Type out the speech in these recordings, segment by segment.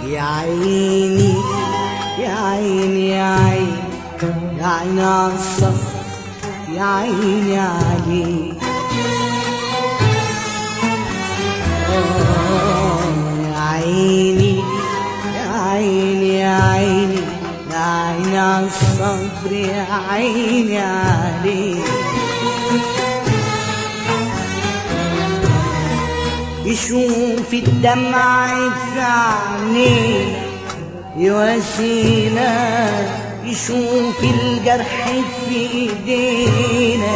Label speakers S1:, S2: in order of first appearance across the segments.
S1: يا عيني يا عيني يا عيني يا عيني عالصف يا عيني عليك يا عيني يا عيني يا عيني يا عيني عالصبر يا عيني عليك يشوف الدمع في عينينا يواسينا يشوف الجرح في ايدينا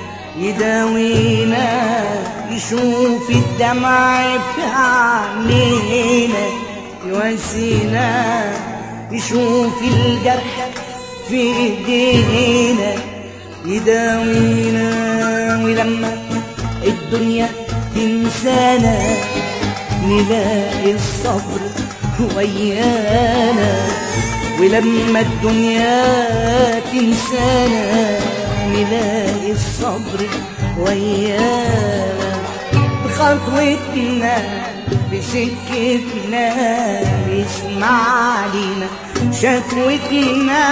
S1: يداوينا يشوف الدمع في عينينا يواسينا يشوف الجرح في ايدينا يداوينا ولما الدنيا تنسانا نلاقي الصبر ويانا ولما الدنيا تنسانا نلاقي الصبر ويانا بخطوتنا بسكتنا بيسمع لينا شكوتنا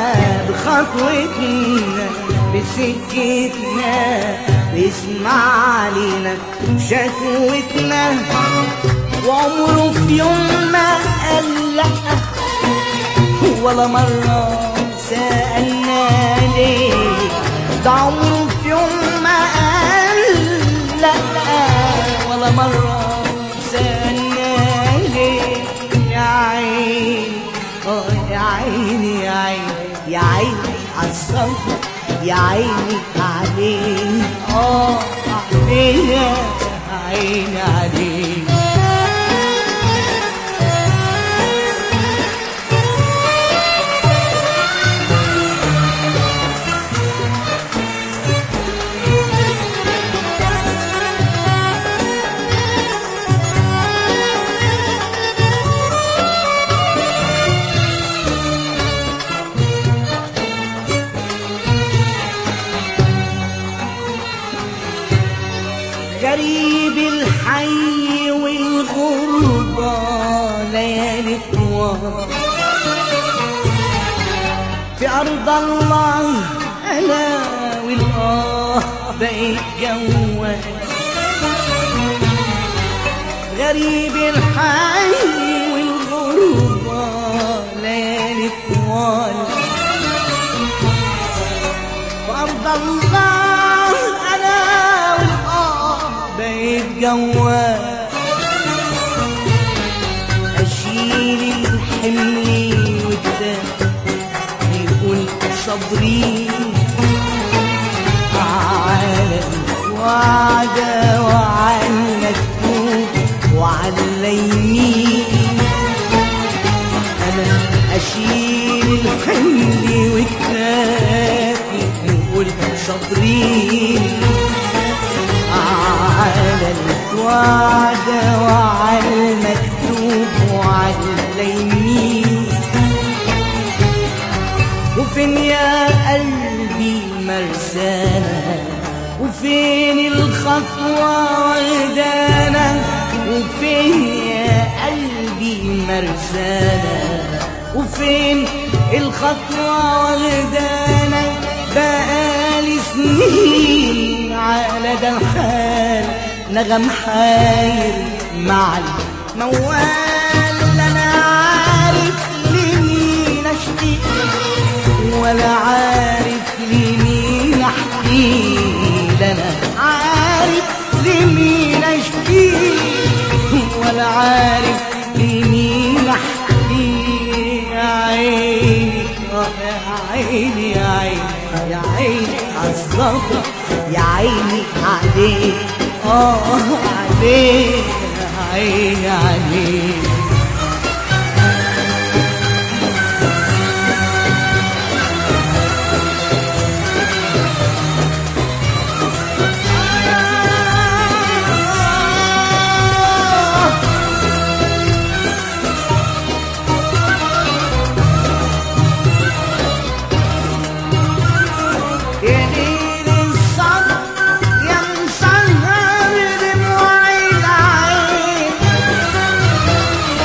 S1: بخطوتنا بسكتنا بيسمع لينا شكوتنا وعمره في يوم ما قال لأ ولا مرة سألنا ليه ده عمره في يوم ما قال لا ولا مرة سألنا ليه يا عيني اه يا عيني يا عيني يا عيني عالصبر يا عيني عليك اه عليك يا عيني عليك غريب الحي والغربة ليالي طوال في أرض الله أنا والآه بقيت جوال غريب الحي والغربة ليالي طوال في أرض الله أنا والآه بقيت جوال أشيل الحمل وكتاب يقول صبري على الوعد وعلى الكوب وعلى يمين أنا أشيل الحمل وكتابي يقول صبري على الوعد وعلى المكتوب وعلى اليمين وفين يا قلبي مرسانة وفين الخطوة وردانة وفين يا قلبي مرسانة وفين الخطوة وردانة بقالي سنين على ده الحال نغم حاير مع الموال لا انا عارف لمين اشتي ولا عارف لمين احكي لا انا عارف لمين اشتي ولا عارف لمين احكي يا عيني آه يا عيني يا عيني يا عيني عالصبر يا عيني عليك اه عليك يا عيني عليك يا ليل الصبر يا مسهر دموع العين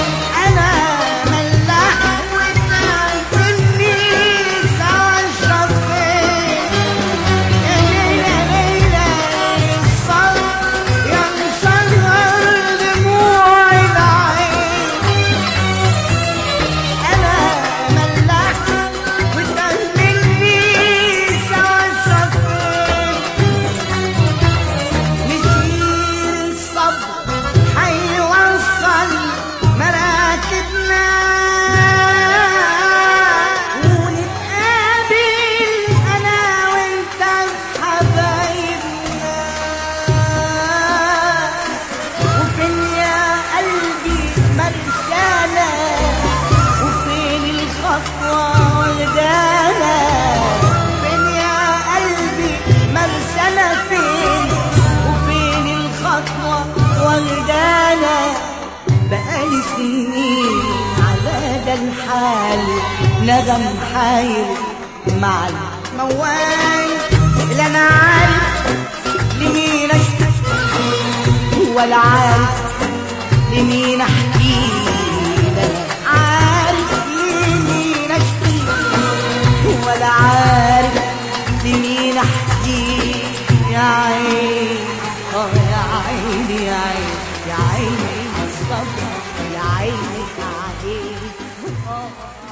S1: سنين على ده الحال نغم حاير مع الموال لا انا عارف لمين اشتكي ولا عارف لمين احكي لا أنا عارف لمين اشكي ولا عارف لمين احكي يا عيني اه يا عيني يا عيني يا عيني الصبر يا عيني يا عيني آه